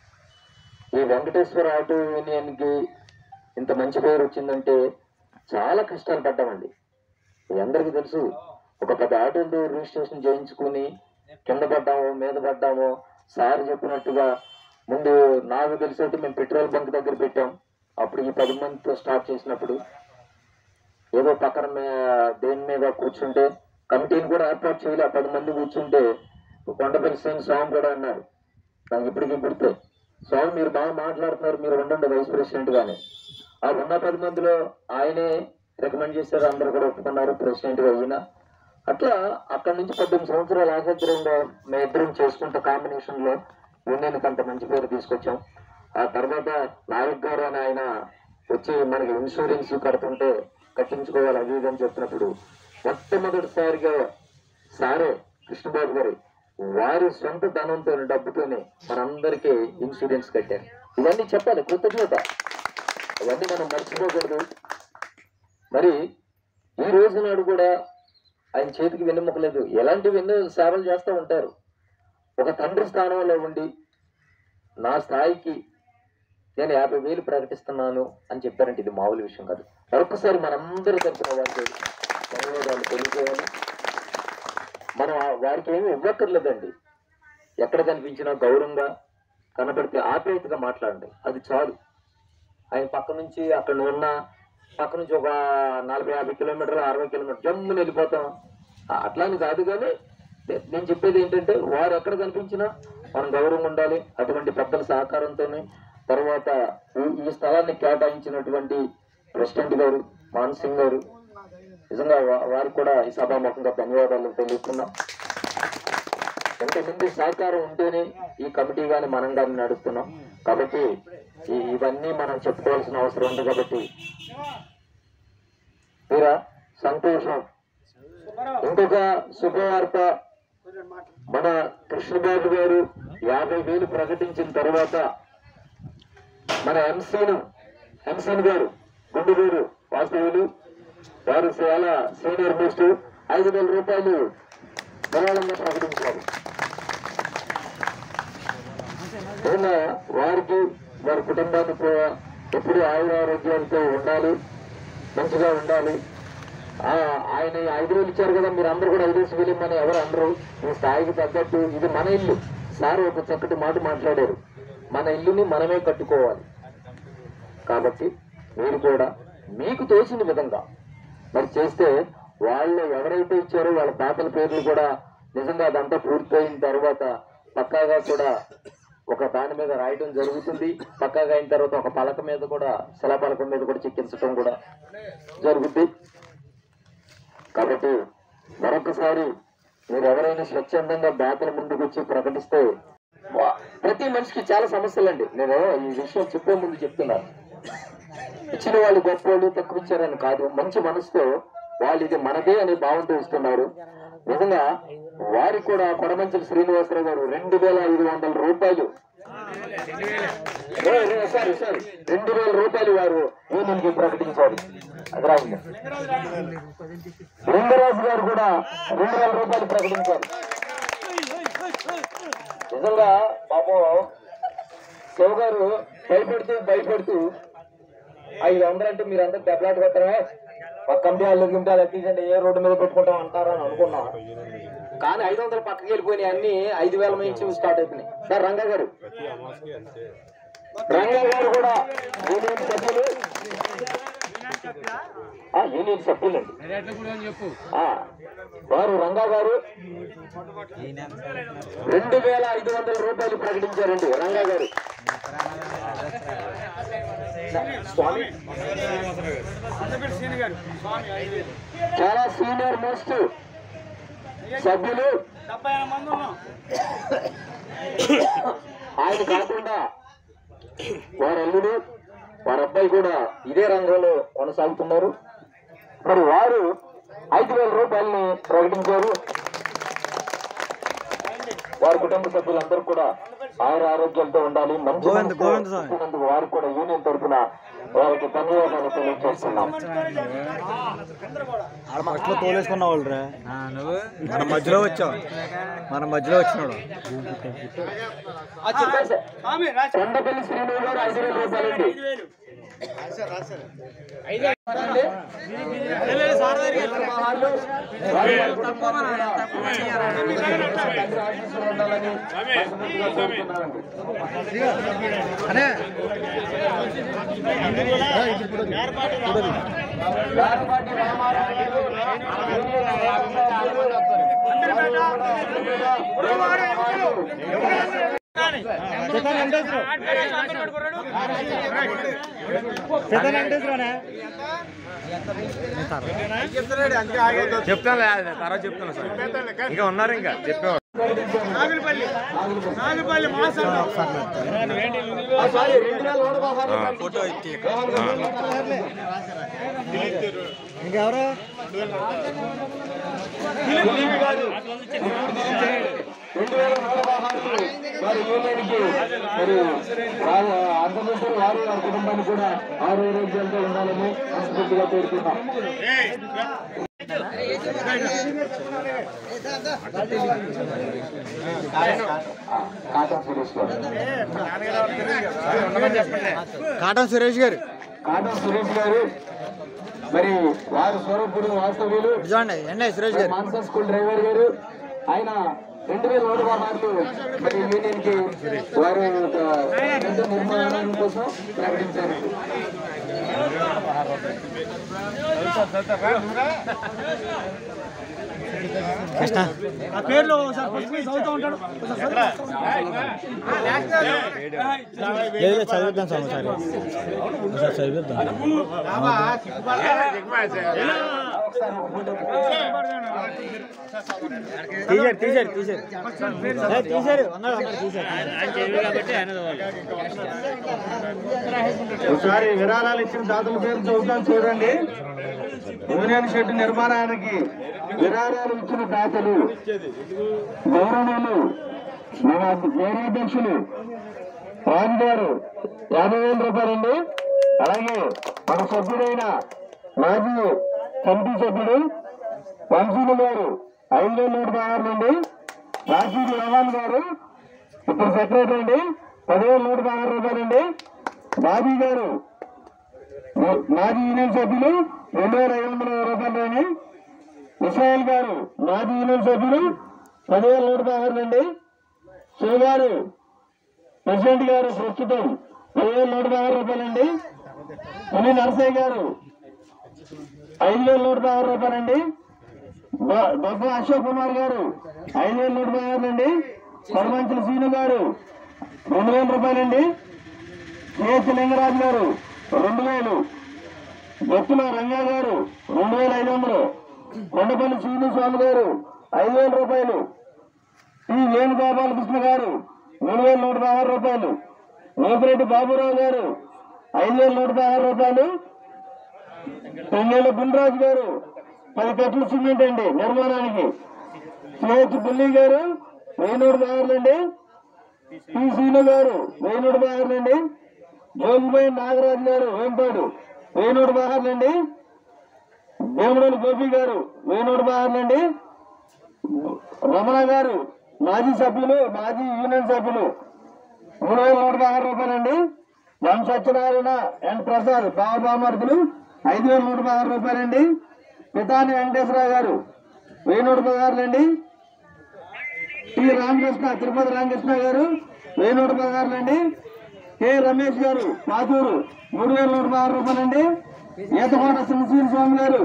[SPEAKER 1] ఈ వెంకటేశ్వర ఆటో యూనియన్ కి ఇంత మంచి పేరు వచ్చిందంటే చాలా కష్టాలు పడ్డామండి మీ అందరికీ తెలుసు ఒక పెద్ద ఆటోలు రిజిస్ట్రేషన్ చేయించుకుని కింద పడ్డామో మీద పడ్డామో సార్ చెప్పినట్టుగా ముందు నాకు తెలిసి మేము పెట్రోల్ బంక్ దగ్గర పెట్టాం అప్పుడు ఈ పది మందితో స్టార్ట్ చేసినప్పుడు ఏదో పక్కన మే- దేని మీద కూర్చుంటే కమిటీని కూడా ఏర్పాటు చేయలే పది మంది కూర్చుంటే కొండపల్లి శ్రేణి స్వామి కూడా అన్నారు నాకు ఇప్పటికీ గుర్తే స్వామి మీరు బాగా మాట్లాడుతున్నారు మీరు ఉండండి వైస్ ప్రెసిడెంట్ గానే ఆ ఉన్న పది మందిలో ఆయనే రికమెండ్ చేశారు అందరు కూడా ఒప్పుకున్నారు ప్రెసిడెంట్ గా అయినా అట్లా అక్కడి నుంచి పద్దెనిమిది సంవత్సరాల ఆసక్తిలో మేము ఇద్దరం చేసుకుంటే కాంబినేషన్ లో యూనియన్ అంత మంచి పేరు తీసుకొచ్చాం ఆ తర్వాత నాయక్ గారు అని ఆయన వచ్చి మనకి ఇన్సూరెన్స్ కడుతుంటే కట్టించుకోవాలి అది ఇది అని చెప్పినప్పుడు మొట్టమొదటిసారిగా సారే కృష్ణబాబు గారు వారి సొంత ధనంతో డబ్బుతోనే మనందరికీ ఇన్సూరెన్స్ కట్టారు ఇవన్నీ చెప్పాలి కృతజ్ఞత ఇవన్నీ మనం మర్చిపోకూడదు మరి ఈ రోజు నాడు కూడా ఆయన చేతికి వెన్నెమ్మకలేదు ఎలాంటివి ఎన్నో సేవలు చేస్తూ ఉంటారు ఒక తండ్రి స్థానంలో ఉండి నా స్థాయికి నేను యాభై వేలు ప్రకటిస్తున్నాను అని చెప్పారంటే ఇది మామూలు విషయం కాదు మరొకసారి మనందరి తరపున వారికి ధన్యవాదాలు తెలియజేయాలి మనం ఆ- వారికి ఏమీ ఇవ్వక్కర్లేదండి ఎక్కడ కనిపించినా గౌరవంగా కనబడితే ఆప్యాయతగా మాట్లాడండి అది చాలు ఆయన పక్క నుంచి అక్కడ ఉన్న పక్క నుంచి ఒక నలభై యాభై కిలోమీటర్లు అరవై కిలోమీటర్ జమ్ముని వెళ్ళిపోతాం ఆ- అట్లా అని కాదు కానీ నే- నేను చెప్పేది ఏంటంటే వారు ఎక్కడ కనిపించినా మనం గౌరవంగా ఉండాలి అటువంటి పెద్దల సహకారంతోనే తర్వాత ఈ- ఈ స్థలాన్ని కేటాయించినటువంటి ప్రెసిడెంట్ గారు మాన్ సింగ్ గారు నిజంగా వా- వారికి కూడా ఈ సభాముఖంగా ధన్యవాదాలు తెలియజేస్తున్నాం ఎంతమంది సహకారం ఉంటేనే ఈ కమిటీ గాని మనం కానీ నడుస్తున్నాం కాబట్టి ఈ- ఇవన్నీ మనం చెప్పుకోవాల్సిన అవసరం ఉంది కాబట్టి మీరా సంతోషం ఇంకొక శుభవార్త మన కృష్ణబాబు గారు యాభై వేలు ప్రకటించిన తర్వాత మన ఎంసీను ఎంసీన్ గారు గుండెగూరు వాస్తవులు వారు చాలా సీనియర్ మోస్ట్ ఐదు వేల రూపాయలు విరాళంగా ప్రకటించారు అయినా వారికి వారి కుటుంబానికి కూడా ఎప్పుడు ఆయుర ఆరోగ్యాలతో ఉండాలి మంచిగా ఉండాలి ఆ, ఆయన ఈ ఐదు వేలు ఇచ్చారు కదా మీరు అందరూ కూడా ఐదు వేలు వెళ్ళమని ఎవరు అందరూ ఈ స్థాయికి తగ్గట్టు ఇది మన ఇల్లు సార్ ఒక చక్కటి మాట మాట్లాడారు మన ఇల్లుని మనమే కట్టుకోవాలి కాబట్టి మీరు కూడా మీకు తోచిన విధంగా మరి చేస్తే వాళ్ళు ఎవరైతే ఇచ్చారో వాళ్ళ పాపల పేర్లు కూడా నిజంగా అదంతా పూర్తయిన తర్వాత పక్కాగా కూడా ఒక దాని మీద రాయడం జరుగుతుంది పక్కాగా అయిన తర్వాత ఒక పలక మీద కూడా శిలా పలకం మీద కూడా చెక్కించడం కూడా జరుగుద్ది కాబట్టి మరొకసారి మీరు ఎవరైనా స్వచ్ఛందంగా దాతల ముందుకు వచ్చి ప్రకటిస్తే వా- ప్రతి మనిషికి చాలా సమస్యలండి నేను ఈ విషయం చెప్పే ముందు చెప్తున్నాను ఇచ్చిన వాళ్ళు గొప్ప వాళ్ళు తక్కువ ఇచ్చారని కాదు మంచి మనసుతో వాళ్ళు ఇది మనదే అనే భావంతో ఇస్తున్నారు నిజంగా వారికి కూడా కొడమంచిలి శ్రీనివాసరావు గారు రెండు వేల ఐదు వందల రూపాయలు ఏ, ఏ, సారీ సారీ రెండు వేల రూపాయలు వారు యూనియన్కి ప్రకటించారు అది రాయింది లింగరాజు గారు కూడా రెండు వేల రూపాయలు ప్రకటించారు నిజంగా పాపం శివ గారు భయపడుతూ భయపడుతూ ఐదు వందలు అంటే మీరంతా దెబ్బలాట కొత్తరా మా కంపెనీలు గిమ్టాలు తీసండి ఏ రోడ్డు మీద పెట్టుకుంటాం అంటారని అనుకున్నాం కానీ ఐదు వందలు పక్కకి వెళ్ళిపోయినాయి అన్ని ఐదు వేల నుంచి స్టార్ట్ అయిపోయినాయి సార్ రంగా గారు రంగా గారు కూడా యూనియన్ సభ్యులు ఆ, యూనియన్ సభ్యులండి ఆ, వారు రంగా గారు రెండు వేల ఐదు వందల రూపాయలు ప్రకటించారండి రంగా గారు స్వామి చాలా సీనియర్ మోస్ట్ సభ్యులు ఆయన కాకుండా వారి అల్లుడు వారి అబ్బాయి కూడా ఇదే రంగంలో కొనసాగుతున్నారు మరి వారు ఐదు వేల రూపాయలని ప్రకటించారు వారి కుటుంబ సభ్యులందరూ కూడా ఆయుర ఆరోగ్యాలతో ఉండాలి మంచి
[SPEAKER 3] గోవింద్,
[SPEAKER 1] మనసుతో
[SPEAKER 3] గోవింద్ స్వామి.
[SPEAKER 1] పుట్టినందుకు వారికి కూడా యూనియన్ తరఫున వారికి ధన్యవాదాలు తెలియజేస్తున్నాం
[SPEAKER 3] ఫస్ట్ లో తోలేసుకున్న వాళ్ళు రా మన మధ్యలో వచ్చావు మన మధ్యలో వచ్చినాడు
[SPEAKER 1] కొండపల్లి శ్రీనివాస్ గారు ఐదు వేల రూపాయలండి గారపాటి రామారావు గారు,
[SPEAKER 4] చెప్తాను తర్వాత చెప్తాను సార్ ఇంకా ఉన్నారు ఇంకా చెప్పేవారు
[SPEAKER 1] ఆ, సారీ, రెండు వేల నూట పదహారు రూపాయలు.
[SPEAKER 3] ఫోటో ఎత్తి
[SPEAKER 1] ఇంకెవరు
[SPEAKER 3] ఇంకెవరు
[SPEAKER 1] రెండు వేల నూట పదహారు వారి యూనియన్కి మరి వారు అంతమంది వారు వారి కుటుంబాన్ని కూడా ఆరోగ్యాలతో ఉండాలని మనస్ఫూర్తిగా కోరుతున్నాం కాటన్ సురేష్ గారు
[SPEAKER 3] కాటన్ సురేష్ గారు
[SPEAKER 1] కాటన్ సురేష్ గారు మరి వారు స్వరూపుడు వాస్తవ్యులు
[SPEAKER 3] చూడండి ఎండ సురేష్ గారు
[SPEAKER 1] మాన్సన్ స్కూల్ డ్రైవర్ గారు ఆయన రెండు వేల నూట పదహారులు మరి యూనియన్ కి వారు ఒక పెద్ద నిర్మాణం కోసం ప్రకటించారు
[SPEAKER 3] కృష్ణ
[SPEAKER 2] పేర్లు ఒకసారి ఫస్ట్ మీద చదువుతూ ఉంటాడు
[SPEAKER 3] లేదు లేదు, చదివిద్దాం సార్ ఒకసారి ఒకసారి చదివిద్దాం తీసారు తీసారు తీసారు ఏ, తీసారు అన్నాడు అన్నాడు తీసారు
[SPEAKER 2] ఒకసారి విరాళాలు ఇచ్చిన దాతల పేరు చదువుతాను చూడండి యూనియన్ షెడ్ నిర్మాణానికి
[SPEAKER 1] విరాళాలు ఇచ్చిన దాతలు గౌరవనీయులు మన గౌరవాధ్యక్షులు రాజు గారు యాభై వేల రూపాయలండి అలాగే మన సభ్యుడైన మాజీ కమిటీ సభ్యుడు వంశీలు గారు ఐదు వేల నూట పదహారు నుండి రాజీవ్ రవాన్ గారు ఇప్పుడు సెక్రటరీ అండి పదివేల నూట పదహారు రూపాయలండి బాబీ గారు మాజీ యూనియన్ సభ్యులు రెండు వేల ఐదు వందల రూపాయలు ఇస్రాయల్ గారు మాజీ యూనియన్ సభ్యులు పదివేల నూట పదహారు నుండి శివ గారు ప్రెసిడెంట్ గారు ప్రస్తుతం పదివేల నూట పదహారు రూపాయలండి పులి నరసయ్య గారు ఐదు వేల నూట పదహారు రూపాయలండి బ- బొబ్బ అశోక్ కుమార్ గారు ఐదు వేల నూట పదహారు అండి కొడమంచుల సీను గారు రెండు వేల రూపాయలండి కేఎస్ లింగరాజు గారు రెండు వేలు భక్తుల రంగా గారు రెండు వేల ఐదు వందలు కొండపల్లి శ్రీను స్వామి గారు ఐదు వేల రూపాయలు టి వేణుగోపాలకృష్ణ గారు మూడు వేల నూట పదహారు రూపాయలు నూపిరెడ్డి బాబురావు గారు ఐదు వేల నూట పదహారు రూపాయలు పెంగేళ్ళ గుండ్రాజు గారు పది కట్టలు సిమెంట్ అండి నిర్మాణానికి
[SPEAKER 2] సిహెచ్ బుల్లి గారు వెయ్యి నూట పదహారులండి పి సీను గారు వెయ్యి నూట పదహారులండి జోగిపోయి నాగరాజు గారు వేంపాడు వెయ్యి నూట పదహారులండి భీమడోలు గోపి గారు వెయ్యి నూట పదహారులండి రమణ గారు మాజీ సభ్యులు మాజీ యూనియన్ సభ్యులు మూడు వేల నూట పదహారు రూపాయలండి ఎం సత్యనారాయణ ఎన్ ప్రసాద్ బాబామర్దులు ఐదు వేల నూట పదహారు రూపాయలండి పితాని వెంకటేశ్వరరావు గారు వెయ్యి నూట పదహారులండి టి రామకృష్ణ తిరుపతి రామకృష్ణ గారు వెయ్యి నూట పదహారులండి కె రమేష్ గారు పాతూరు మూడు వేల నూట పదహారు రూపాయలండి ఈతకోట సింహశ్రీ స్వామి గారు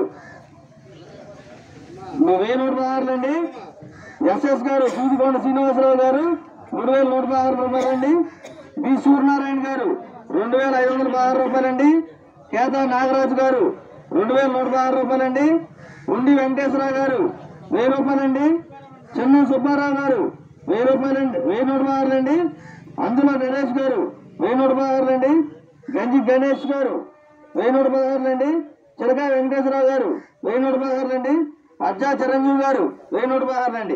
[SPEAKER 2] వెయ్యి నూట పదహారులండి ఎస్ఎస్ గారు సూదికొండ శ్రీనివాసరావు గారు మూడు వేల నూట పదహారు రూపాయలండి బి సూర్యనారాయణ గారు రెండు వేల ఐదు వందల పదహారు రూపాయలండి కేతా నాగరాజు గారు రెండు వేల నూట పదహారు రూపాయలండి ఉండి వెంకటేశ్వరరావు గారు వెయ్యి రూపాయలండి చిన్న సుబ్బారావు గారు వెయ్యి రూపాయలండి వెయ్యి నూట పదహారులండి అందులో నరేష్ గారు వెయ్యి నూట పదహారులండి గంజి గణేష్ గారు వెయ్యి నూట పదహారులండి చిలకా వెంకటేశ్వరరావు గారు వెయ్యి నూట పదహారులండి అజ్జా చిరంజీవి గారు వెయ్యి నూట పదహారులండి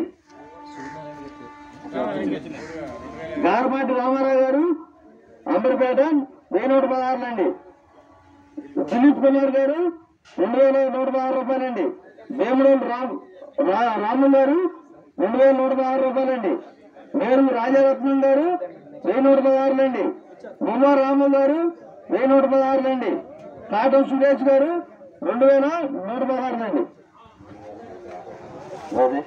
[SPEAKER 2] గారపాటి రామారావు గారు అంబర్పేట వెయ్యి నూట పదహారులండి దిలీప్ కుమార్ గారు రెండు వేల నూట పదహారు రూపాయలండి వేముడోలు రామ్ రా- రాము గారు రెండు వేల నూట పదహారు రూపాయలండి మేరు రాజరత్నం గారు వెయ్యి నూట పదహారులండి ముమ్మ రాము గారు వెయ్యి నూట పదహారులండి కాటం సురేష్ గారు రెండు వేల నూట పదహారులండి అదే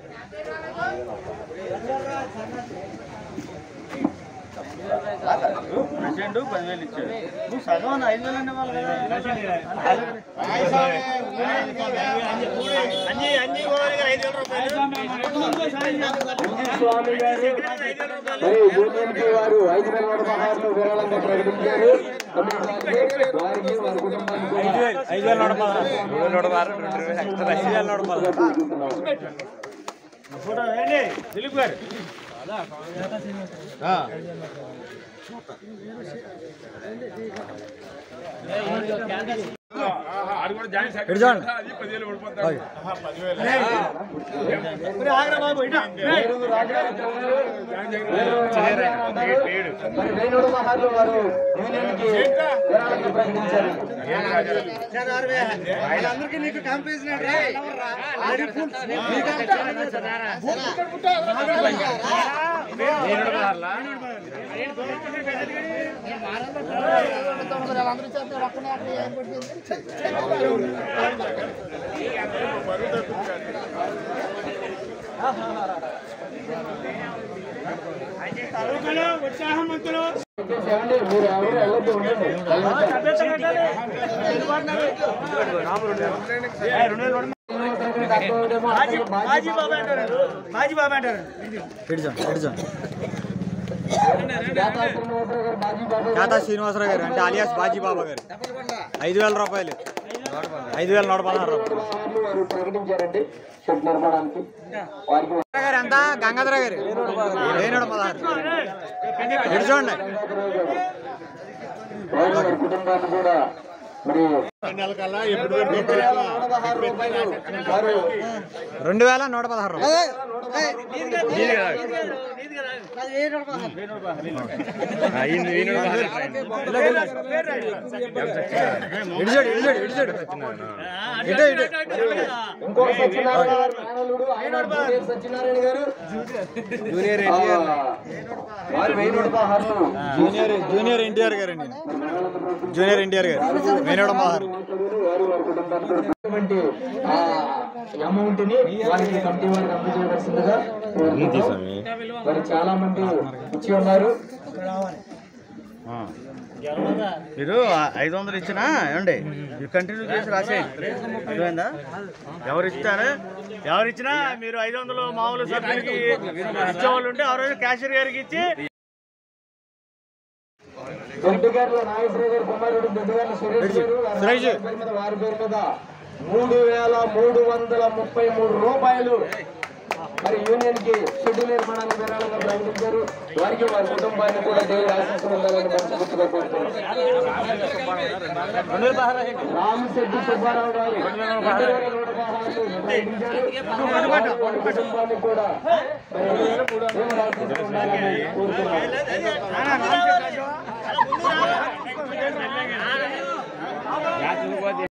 [SPEAKER 2] స్వామి గారు మరి యూనియన్ కి వారు ఐదు వేల నూట పదహారులు విరాళంగా ప్రకటించారు వారికి వారి కుటుంబానికి కూడా
[SPEAKER 3] ఐదు వేల నూట పదహారు నూట పదహారు ఐదు వేల నూట పదహారు ఇటు చూడండి
[SPEAKER 2] వేరు రాజారావు గారు, వేరు రాజారావు గారు, మరి వేణుడు మహార్లు వారు యూనియన్ కి విరాళంగా ప్రకటించారు ఏమండి మీరు ఎవరు వెళ్ళొద్దు ఉండండి
[SPEAKER 3] మాజీ బాబా అంటారు మాజీ బాబా అంటారు ఇటు చూడండి ఇటు చూడండి ఖాతా శ్రీనివాసరావు గారు అంటే అలియాస్ బాజీ బాబా గారు ఐదు వేల రూపాయలు ఐదు వేల నూట పదహారు రూపాయలు
[SPEAKER 2] వారు ప్రకటించారండి షెడ్ నిర్మాణానికి వారికి
[SPEAKER 3] గారు ఎంత గంగాధర గారు వెయ్యి నూట పదహారు ఇటు చూడండి
[SPEAKER 2] వారు వారి కుటుంబాన్ని కూడా మరి రెండు వేల నూట పదహారు రూపాయలు వారు
[SPEAKER 3] రెండు వేల నూట పదహారు రూపాయలు ఇటు చూడు ఇటు చూడు ఇటు చూడు ఇటు ఇటు
[SPEAKER 2] ఇంకో సత్యనారాయణ గారు మేనల్లుడు ఆయన జూనియర్ సత్యనారాయణ గారు జూనియర్ వారు వెయ్యి నూట పదహారు
[SPEAKER 3] జూనియర్ జూనియర్ ఎన్టీఆర్ గారు అండి జూనియర్ ఎన్టీఆర్ గారు వెయ్యి నూట పదహారు
[SPEAKER 2] వారు వారి కుటుంబానికి కూడా ఉన్నటువంటి ఆ అమౌంట్ ని వారికి కమిటీ వారికి అందజేయవలసిందిగా కోరుతున్నాం. మరి చాలా మంది వచ్చి ఉన్నారు
[SPEAKER 7] మీరు ఐదు వందలు ఇచ్చినా ఏమండి మీరు కంటిన్యూ చేసి రాసేయండి అర్థమైందా ఎవరు ఇస్తారు ఎవరు ఇచ్చినా మీరు ఐదు వందలు మామూలు సభ్యులకి ఇచ్చేవాళ్ళు ఉంటే ఆ రోజు క్యాషియర్ గారికి ఇచ్చి
[SPEAKER 2] దొడ్డి గారు నాగేశ్వర గారు కుమారుడు దొడ్డి గారు సురేష్ గారు వారి
[SPEAKER 3] సురేష్.
[SPEAKER 2] పేరు మీద వారి పేరు మీద మూడు వేల మూడు వందల ముప్పై మూడు రూపాయలు మరి యూనియన్ కి షెడ్ నిర్మాణానికి విరాళంగా ప్రకటించారు వారికి వారి కుటుంబాన్ని కూడా దేవుడు ఆశీస్సులు ఉండాలని మనస్ఫూర్తిగా కోరుతున్నాం రామశెట్టి సుబ్బారావు గారు రెండు వేల నూట పదహారు
[SPEAKER 1] వారి కుటుంబానికి కూడా మరి దేవుడు ఆశీస్సులు ఉండాలని కోరుతున్నాను